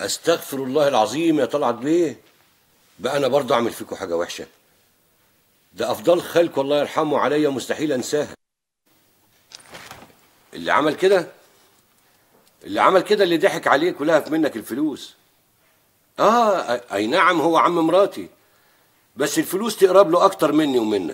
استغفر الله العظيم يا طلعت بيه بقى انا برضه اعمل فيكم حاجه وحشه ده افضل خلق الله يرحمه عليا مستحيل انساها اللي عمل كده اللي عمل كده اللي ضحك عليك ولهف منك الفلوس اه أي- اي نعم هو عم مراتي بس الفلوس تقرب له اكتر مني ومنك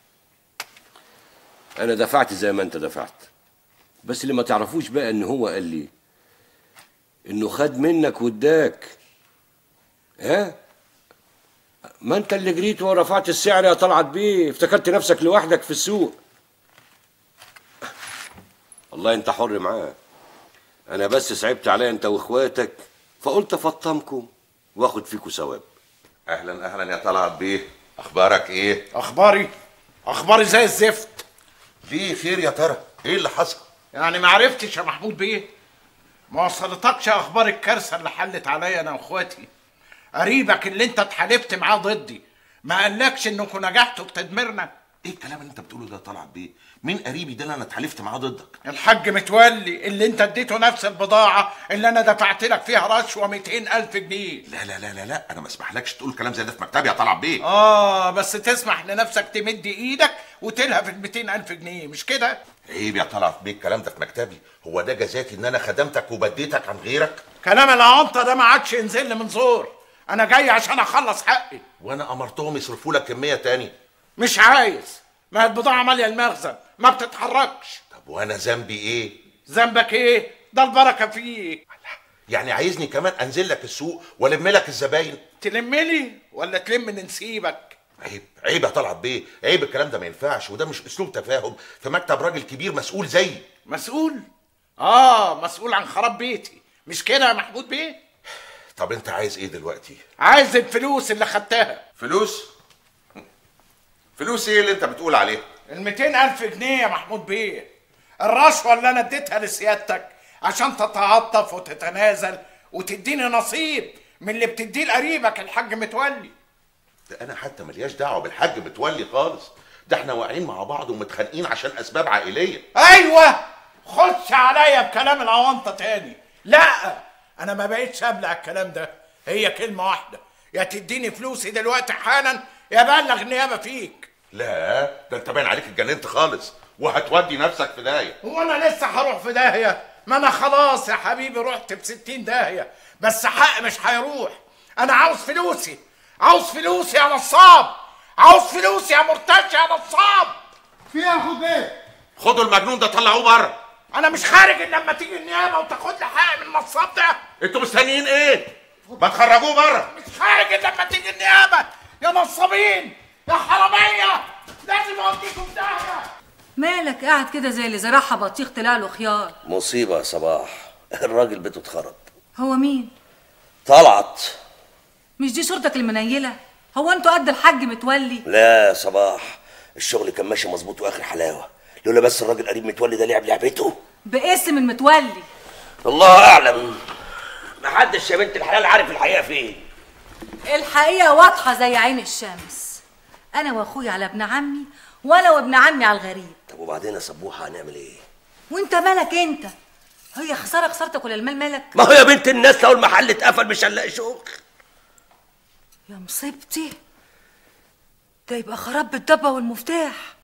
انا دفعت زي ما انت دفعت بس اللي ما تعرفوش بقى ان هو قال لي انه خد منك واداك ها ما انت اللي جريت ورفعت السعر يا طلعت بيه افتكرت نفسك لوحدك في السوق والله انت حر معاه انا بس صعبت عليا انت واخواتك فقلت افطمكم واخد فيكم ثواب اهلا اهلا يا طلعت بيه اخبارك ايه اخباري اخباري زي الزفت ليه خير يا ترى ايه اللي حصل يعني ما عرفتش يا محمود بيه ما وصلتكش اخبار الكارثه اللي حلت عليا انا واخواتي قريبك اللي انت اتحالفت معاه ضدي ما قالكش انكم نجحتوا في تدميرنا ايه الكلام اللي انت بتقوله ده يا طلعت بيه مين قريبي ده اللي انا اتحالفت معاه ضدك الحاج متولي اللي انت اديته نفس البضاعه اللي انا دفعت لك فيها رشوه 200 الف جنيه لا لا لا لا لا انا ما اسمحلكش تقول كلام زي ده في مكتبي يا طلعت بيه اه بس تسمح لنفسك تمد ايدك وتلهف ال 200 الف جنيه مش كده عيب يا طلعت بيه الكلام ده في مكتبي هو ده جزاتي ان انا خدمتك وبديتك عن غيرك كلام العنطه ده ما عادش ينزل لي من زور انا جاي عشان اخلص حقي وانا امرتهم يصرفوا لك كميه تاني مش عايز ما هي البضاعة مالية المخزن ما بتتحركش طب وانا ذنبي ايه ذنبك ايه؟ ده البركة فيك يعني عايزني كمان انزل لك السوق والم لك الزباين تلم لي ولا تلم نسيبك؟ عيب عيب يا طلعت بيه عيب الكلام ده ما ينفعش وده مش اسلوب تفاهم في مكتب راجل كبير مسؤول زيي مسؤول؟ اه مسؤول عن خراب بيتي مش كده يا محمود بيه؟ طب انت عايز ايه دلوقتي عايز الفلوس اللي خدتها فلوس فلوس ايه اللي انت بتقول عليها ال 200 ألف جنيه يا محمود بيه الرشوة اللي أنا اديتها لسيادتك عشان تتعاطف وتتنازل وتديني نصيب من اللي بتديه لقريبك الحاج متولي ده انا حتى ملياش دعوه بالحاج متولي خالص ده احنا واقعين مع بعض ومتخانقين عشان اسباب عائليه ايوه خش عليا بكلام العوانطه تاني لا انا ما بقتش ابلع الكلام ده هي كلمه واحده يا تديني فلوسي دلوقتي حالا يا بلغ النيابه فيك لا ده انت باين عليك اتجننت خالص وهتودي نفسك في داهيه هو انا لسه هروح في داهيه ما انا خلاص يا حبيبي رحت في ستين داهيه بس حق مش هيروح انا عاوز فلوسي عاوز فلوسي يا نصاب عاوز فلوسي يا مرتشي يا نصاب في ايه يا اخو بيه؟ خدوا المجنون ده طلعوه بره انا مش خارج الا لما تيجي النيابه وتاخد لي حقي من النصاب ده انتوا مستنيين ايه ما تخرجوه بره مش خارج الا لما تيجي النيابه يا نصابين يا حراميه لازم اوديكم في داهيه مالك قاعد كده زي اللي زرعها بطيخ طلع له خيار مصيبه يا صباح الراجل بيته اتخرب هو مين طلعت مش دي صورتك المنيله هو انتوا قد الحاج متولي لا يا صباح الشغل كان ماشي مظبوط واخر حلاوه لولا بس الراجل قريب متولي ده لعب لعبته باسم المتولي الله اعلم محدش يا بنت الحلال عارف الحقيقه فين الحقيقه واضحه زي عين الشمس انا واخويا على ابن عمي وانا وابن عمي على الغريب طب وبعدين يا صبوحه هنعمل ايه وانت مالك انت هي خساره خسارتك ولا المال مالك ما هو يا بنت الناس لو المحل اتقفل مش هنلاقي شغل يا مصيبتي ده يبقى خراب بالضبه والمفتاح